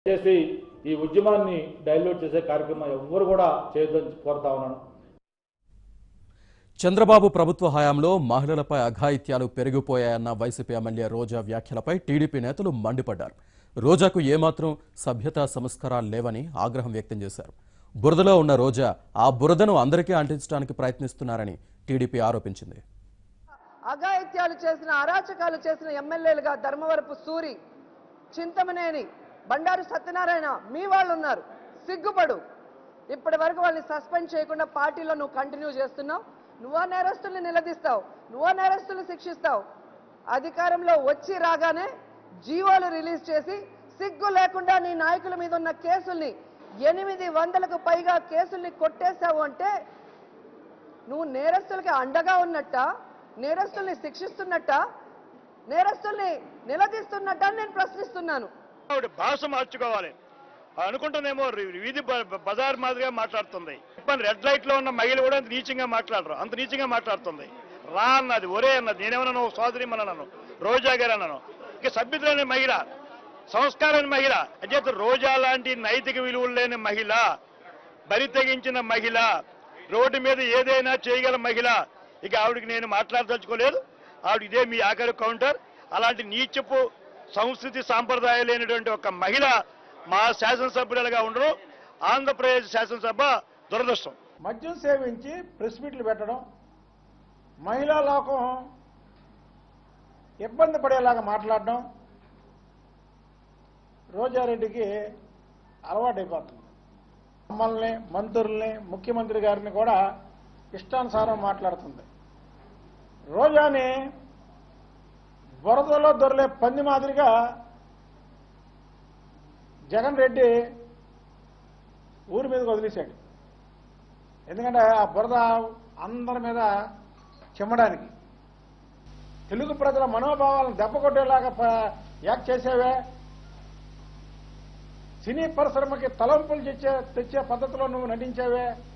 చేసి ఈ ఉద్యమాన్ని డైల్యూట్ చేసే కార్యక్రమం ఎవ్వరు కూడా చేయొద్దని కోరుతా ఉన్నాను చంద్రబాబు ప్రభుత్వ హయాంలో మహిళలపై అఘాయిత్యాలు పెరిగిపోయాయన్న వైసీపీ ఎమ్మెల్యే రోజా వ్యాఖ్యలపై టీడీపీ నేతలు మండిపడ్డారు రోజాకు ఏమాత్రం సభ్యతా సంస్కారాలు లేవని ఆగ్రహం వ్యక్తం చేశారు బురదలో ఉన్న రోజా ఆ బురదను అందరికీ అంటించడానికి ప్రయత్నిస్తున్నారని టీడీపీ ఆరోపించింది అఘాయిత్యాలు చేసిన అరాచకాలు చేసిన ఎమ్మెల్యేలుగా ధర్మవరపు సూరి చింతమనేని బండారు సత్యనారాయణ మీ వాళ్ళు ఉన్నారు సిగ్గుపడు ఇప్పటి వరకు వాళ్ళని సస్పెండ్ చేయకుండా పార్టీలో నువ్వు కంటిన్యూ చేస్తున్నావు నువ్వో నేరస్తుల్ని నిలదీస్తావు నువ్వో నేరస్తుల్ని శిక్షిస్తావు అధికారంలో వచ్చి రాగానే జీవోలు రిలీజ్ చేసి సిగ్గు లేకుండా నీ నాయకుల మీద ఉన్న కేసుల్ని ఎనిమిది వందలకు పైగా కేసుల్ని కొట్టేశావు అంటే నువ్వు నేరస్తులకి అండగా ఉన్నట్ట నేరస్తుల్ని శిక్షిస్తున్నట్ట నేరస్తుల్ని నిలదీస్తున్నట్ట అని నేను ప్రశ్నిస్తున్నాను ఆవిడ భాష మార్చుకోవాలి అనుకుంటుందేమో రి- వీధి బ- బ- బజార్ మాదిరిగా మాట్లాడుతుంది ఇప్పుడు రెడ్ లైట్ లో ఉన్న మహిళ కూడా అంత నీచంగా మాట్లాడరు అంత నీచంగా మాట్లాడుతుంది రా అన్నది ఒరే అన్నది నేనేమన్నాను సోదరి అన్నాను రోజా గారు అన్నాను ఇక సభ్యులైన మహిళ సంస్కారమైన మహిళ అంచేత రోజా లాంటి నైతిక విలువలు లేని మహిళ బరి తెగించిన మహిళ రోడ్డు మీద ఏదైనా చేయగల మహిళ ఇక ఆవిడకి నేను మాట్లాడదలుచుకోలేదు ఆవిడ ఇదే మీ ఆఖరి కౌంటర్ అలాంటి నీచపు సంస్కృతి సాంప్రదాయాలు లేనటువంటి ఒక మహిళ మా శాసనసభ్యులుగా ఉండరు ఆంధ్రప్రదేశ్ శాసనసభ దురదృష్టం మద్యం సేవించి ప్రెస్ మీట్లు పెట్టడం మహిళా లోకం ఇబ్బంది పడేలాగా మాట్లాడడం రోజారెడ్డికి అలవాటైపోతుంది మమ్మల్ని మంత్రుల్ని ముఖ్యమంత్రి గారిని కూడా ఇష్టానుసారం మాట్లాడుతుంది రోజాని బురదలో దొరలే పంది మాదిరిగా జగన్ రెడ్డి ఊరి మీదకి వదిలేశాడు ఎందుకంటే ఆ బురద అందరి మీద చిమ్మడానికి తెలుగు ప్రజల మనోభావాలను దెబ్బ కొట్టేలాగా ప- యాక్ట్ చేసేవే సినీ పరిశ్రమకి తలంపులు తెచ్చే తెచ్చే పద్ధతిలో నువ్వు నటించావే